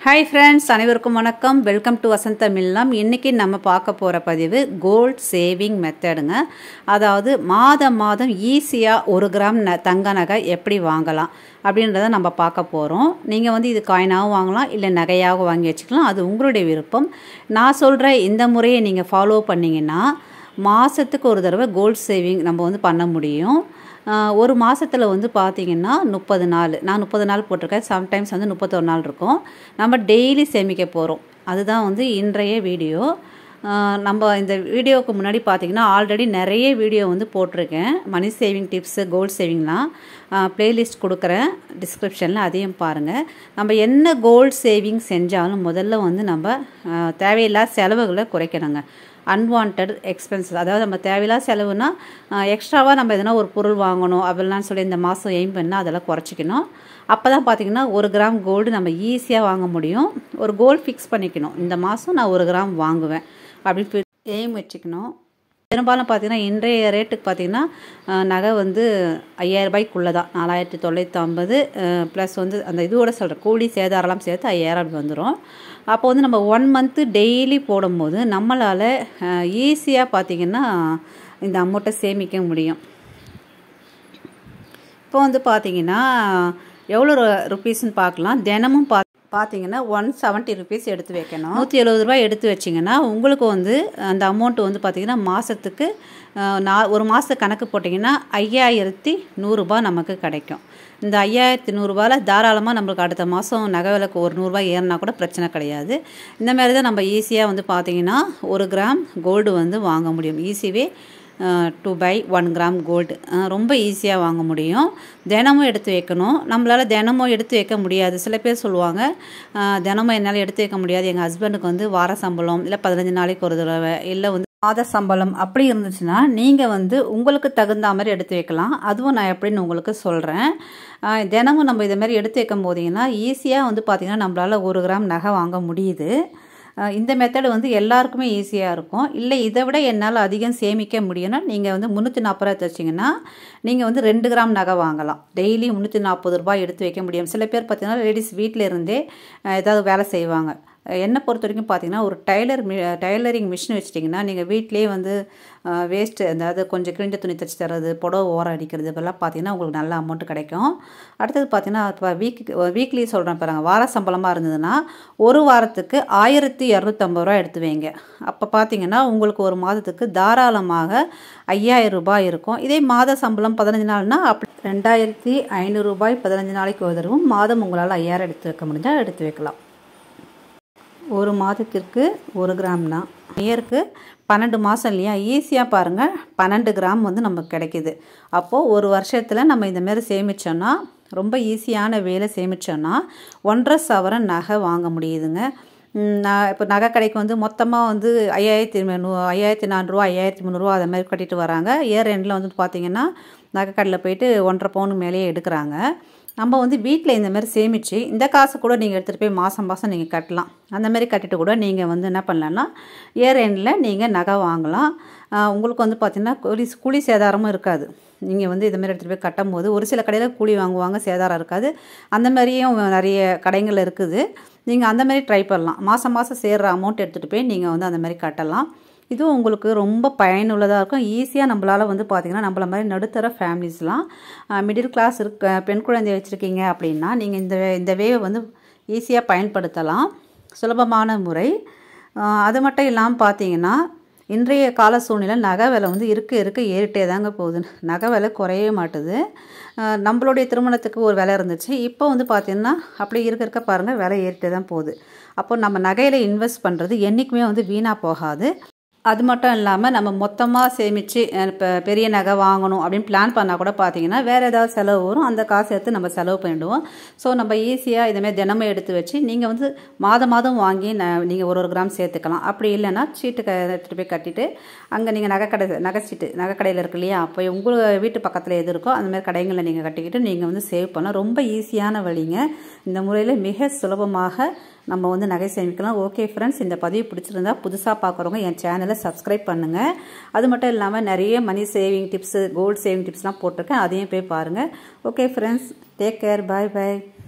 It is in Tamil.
ஹாய் ஃப்ரெண்ட்ஸ் அனைவருக்கும் வணக்கம் வெல்கம் டு வசந்த மில்லாம் இன்றைக்கி நம்ம பார்க்க போகிற பதிவு கோல்ட் சேவிங் மெத்தடுங்க அதாவது மாதம் மாதம் ஈஸியாக ஒரு கிராம் ந தங்க நகை எப்படி வாங்கலாம் அப்படின்றத நம்ம பார்க்க போகிறோம் நீங்கள் வந்து இது காயினாகவும் வாங்கலாம் இல்லை நகையாகவும் வாங்கி வச்சுக்கலாம் அது உங்களுடைய விருப்பம் நான் சொல்கிற இந்த முறையை நீங்கள் ஃபாலோ பண்ணிங்கன்னா மாதத்துக்கு ஒரு தடவை கோல்ட் சேவிங் நம்ம வந்து பண்ண முடியும் ஒரு மாதத்தில் வந்து பார்த்திங்கன்னா முப்பது நாள் நான் முப்பது நாள் போட்டிருக்கேன் சம்டைம்ஸ் வந்து முப்பத்தொரு நாள் இருக்கும் நம்ம டெய்லி சேமிக்க போகிறோம் அதுதான் வந்து இன்றைய வீடியோ நம்ம இந்த வீடியோவுக்கு முன்னாடி பார்த்திங்கன்னா ஆல்ரெடி நிறைய வீடியோ வந்து போட்டிருக்கேன் மணி சேவிங் டிப்ஸு கோல்ட் சேவிங்லாம் ப்ளேலிஸ்ட் கொடுக்குறேன் டிஸ்கிரிப்ஷனில் அதையும் பாருங்கள் நம்ம என்ன கோல்ட் சேவிங் செஞ்சாலும் முதல்ல வந்து நம்ம தேவையில்லாத செலவுகளை குறைக்கணுங்க அன்வான்ட் எக்ஸ்பென்சஸ் அதாவது நம்ம தேவையில்லாத செலவுனா எக்ஸ்ட்ராவாக நம்ம எதனா ஒரு பொருள் வாங்கணும் அப்படிலாம் சொல்லி இந்த மாதம் எய்ம் பண்ணால் அதெல்லாம் குறைச்சிக்கணும் அப்போ தான் பார்த்திங்கன்னா ஒரு கிராம் கோல்டு நம்ம ஈஸியாக வாங்க முடியும் ஒரு கோல்டு ஃபிக்ஸ் பண்ணிக்கணும் இந்த மாதம் நான் ஒரு கிராம் வாங்குவேன் அப்படின்னு எய்ம் வச்சுக்கணும் பெரும்பாலும் பார்த்திங்கன்னா இன்றைய ரேட்டுக்கு பார்த்திங்கன்னா நகை வந்து ஐயாயிரரூபாய்க்குள்ளே தான் நாலாயிரத்தி தொள்ளாயிரத்தி ஐம்பது ப்ளஸ் வந்து அந்த இதோட சொல்கிறேன் கூலி சேதாரம்லாம் சேர்த்து ஐயாயிரம் அப்படி வந்துடும் அப்போ வந்து நம்ம ஒன் மந்த்து டெய்லி போடும்போது நம்மளால் ஈஸியாக பார்த்திங்கன்னா இந்த அமௌண்ட்டை சேமிக்க முடியும் இப்போ வந்து பார்த்திங்கன்னா எவ்வளோ ருப்பீஸ்ன்னு பார்க்கலாம் தினமும் பா பார்த்தீங்கன்னா ஒன் செவன்ட்டி ருபீஸ் எடுத்து வைக்கணும் நூற்றி எழுபது ரூபாய் எடுத்து வச்சிங்கன்னா உங்களுக்கு வந்து அந்த அமௌண்ட்டு வந்து பார்த்திங்கன்னா மாதத்துக்கு நான் ஒரு மாதத்துக்கு கணக்கு போட்டிங்கன்னா ஐயாயிரத்தி நூறுரூபா நமக்கு கிடைக்கும் இந்த ஐயாயிரத்தி நூறுரூபாவில் தாராளமாக நம்மளுக்கு அடுத்த மாதம் நகை விலைக்கு ஒரு நூறுரூவா ஏறினா கூட பிரச்சனை கிடையாது இந்த மாதிரி தான் நம்ம ஈஸியாக வந்து பார்த்திங்கன்னா ஒரு கிராம் கோல்டு வந்து வாங்க முடியும் easy way to buy one gram gold ரொம்ப ஈஸியாக வாங்க முடியும் தினமும் எடுத்து வைக்கணும் நம்மளால் தினமும் எடுத்து வைக்க முடியாது சில பேர் சொல்லுவாங்க தினமும் என்னால் எடுத்து வைக்க முடியாது எங்கள் ஹஸ்பண்டுக்கு வந்து வார சம்பளம் இல்லை பதினஞ்சு நாளைக்கு ஒரு தடவை இல்லை வந்து மாத சம்பளம் அப்படி இருந்துச்சுன்னா நீங்கள் வந்து உங்களுக்கு தகுந்த மாதிரி எடுத்து வைக்கலாம் அதுவும் நான் எப்படின்னு உங்களுக்கு சொல்கிறேன் தினமும் நம்ம இதை மாதிரி எடுத்து வைக்கும் போதீங்கன்னா ஈஸியாக வந்து பார்த்திங்கன்னா நம்மளால் ஒரு கிராம் நகை வாங்க முடியுது இந்த மெத்தடு வந்து எல்லாருக்குமே ஈஸியாக இருக்கும் இல்லை இதை விட என்னால் அதிகம் சேமிக்க முடியும்னா நீங்கள் வந்து முந்நூற்றி நாற்பது ரூபா வச்சிங்கன்னா நீங்கள் வந்து ரெண்டு கிராம் நகை வாங்கலாம் டெய்லி முந்நூற்றி நாற்பது ரூபாய் எடுத்து வைக்க முடியும் சில பேர் பார்த்திங்கன்னா லேடிஸ் வீட்டில் இருந்தே ஏதாவது வேலை செய்வாங்க என்னை பொறுத்த வரைக்கும் பார்த்தீங்கன்னா ஒரு டைலர் மி டைலரிங் மிஷின் வச்சிட்டிங்கன்னா நீங்கள் வீட்லேயே வந்து வேஸ்ட்டு அதாவது கொஞ்சம் கிழிஞ்ச துணி தைச்சி தர்றது புடவை ஓரம் அடிக்கிறது இதெல்லாம் பார்த்தீங்கன்னா உங்களுக்கு நல்ல அமௌண்ட் கிடைக்கும் அடுத்தது பார்த்தீங்கன்னா இப்போ வீக் வீக்லி சொல்கிறேன் பாருங்கள் வார சம்பளமாக இருந்ததுன்னா ஒரு வாரத்துக்கு ஆயிரத்தி இரநூத்தம்பது ரூபா எடுத்து வைங்க அப்போ பார்த்தீங்கன்னா உங்களுக்கு ஒரு மாதத்துக்கு தாராளமாக ஐயாயிரம் ரூபாய் இருக்கும் இதே மாத சம்பளம் பதினஞ்சு நாள்னா அப்படி ரெண்டாயிரத்தி ஐநூறு ரூபாய் பதினஞ்சு நாளைக்கு ஒரு தடவும் மாதம் உங்களால் ஐயாயிரம் எடுத்து வைக்க முடிஞ்சால் எடுத்து வைக்கலாம் ஒரு மாதத்திற்கு ஒரு கிராம்னா இயருக்கு பன்னெண்டு மாதம் இல்லையா ஈஸியாக பாருங்கள் பன்னெண்டு கிராம் வந்து நமக்கு கிடைக்கிது அப்போது ஒரு வருஷத்தில் நம்ம இந்தமாரி சேமித்தோன்னா ரொம்ப ஈஸியான வேலை சேமித்தோன்னா ஒன்றரை சவரன் நகை வாங்க முடியுதுங்க நான் இப்போ நகை கடைக்கு வந்து மொத்தமாக வந்து ஐயாயிரத்தி நூ ஐயாயிரத்தி நானூறுரூவா ஐயாயிரத்தி முந்நூறுரூவா அதை மாதிரி கட்டிட்டு வராங்க இயர் எண்டில் வந்து பார்த்திங்கன்னா நகை கடையில் போயிட்டு ஒன்றரை பவுன் மேலேயே எடுக்கிறாங்க நம்ம வந்து வீட்டில் இந்தமாரி சேமித்து இந்த காசு கூட நீங்கள் எடுத்துகிட்டு போய் மாதம் மாதம் நீங்கள் கட்டலாம் அந்தமாரி கட்டிட்டு கூட நீங்கள் வந்து என்ன பண்ணலான்னா இயர் எண்டில் நீங்கள் நகை வாங்கலாம் உங்களுக்கு வந்து பார்த்திங்கன்னா கூலி கூலி சேதாரமும் இருக்காது நீங்கள் வந்து இதுமாரி எடுத்துகிட்டு போய் கட்டும் போது ஒரு சில கடையில் கூலி வாங்குவாங்க சேதாரம் இருக்காது அந்த மாதிரியும் நிறைய கடைகள் இருக்குது நீங்கள் அந்த மாதிரி ட்ரை பண்ணலாம் மாதம் மாதம் சேர்கிற அமௌண்ட் எடுத்துகிட்டு போய் நீங்கள் வந்து அந்த மாதிரி கட்டலாம் இதுவும் உங்களுக்கு ரொம்ப பயனுள்ளதாக இருக்கும் ஈஸியாக நம்மளால் வந்து பார்த்திங்கன்னா நம்மள மாதிரி நடுத்தர ஃபேமிலிஸ்லாம் மிடில் கிளாஸ் இருக்க பெண் குழந்தை வச்சுருக்கீங்க அப்படின்னா நீங்கள் இந்த இந்த வேவை வந்து ஈஸியாக பயன்படுத்தலாம் சுலபமான முறை அது மட்டும் இல்லாமல் பார்த்தீங்கன்னா இன்றைய கால சூழ்நிலை நகை விலை வந்து இருக்க இருக்க ஏறிட்டே தாங்க போகுது நகை விலை குறையவே மாட்டுது நம்மளுடைய திருமணத்துக்கு ஒரு விலை இருந்துச்சு இப்போ வந்து பார்த்திங்கன்னா அப்படி இருக்க இருக்க பாருங்கள் விலை ஏறிட்டே தான் போகுது அப்போ நம்ம நகையில் இன்வெஸ்ட் பண்ணுறது என்றைக்குமே வந்து வீணாக போகாது அது மட்டும் இல்லாமல் நம்ம மொத்தமாக சேமித்து இப்போ பெரிய நகை வாங்கணும் அப்படின்னு பிளான் பண்ணால் கூட பார்த்தீங்கன்னா வேறு ஏதாவது செலவு வரும் அந்த காசு எடுத்து நம்ம செலவு பண்ணிவிடுவோம் ஸோ நம்ம ஈஸியாக இதுமாதிரி தினமும் எடுத்து வச்சு நீங்கள் வந்து மாதம் மாதம் வாங்கி ந நீங்கள் ஒரு ஒரு கிராம் சேர்த்துக்கலாம் அப்படி இல்லைன்னா சீட்டு க எடுத்துகிட்டு போய் கட்டிட்டு அங்கே நீங்கள் நகைக்கடை நகை சீட்டு நகைக்கடையில் இருக்கு இல்லையா அப்போ உங்கள் வீட்டு பக்கத்தில் எது இருக்கோ அந்த மாதிரி கடைகளில் நீங்கள் கட்டிக்கிட்டு நீங்கள் வந்து சேவ் பண்ணலாம் ரொம்ப ஈஸியான வழிங்க இந்த முறையில் மிக சுலபமாக நம்ம வந்து நகை சேமிக்கலாம் ஓகே ஃப்ரெண்ட்ஸ் இந்த பதிவு பிடிச்சிருந்தா புதுசாக பார்க்குறவங்க என் சேனலை சப்ஸ்கிரைப் பண்ணுங்கள் அது மட்டும் இல்லாமல் நிறைய money saving tips gold saving டிப்ஸ்லாம் போட்டிருக்கேன் அதையும் போய் பாருங்கள் okay friends take care bye பாய்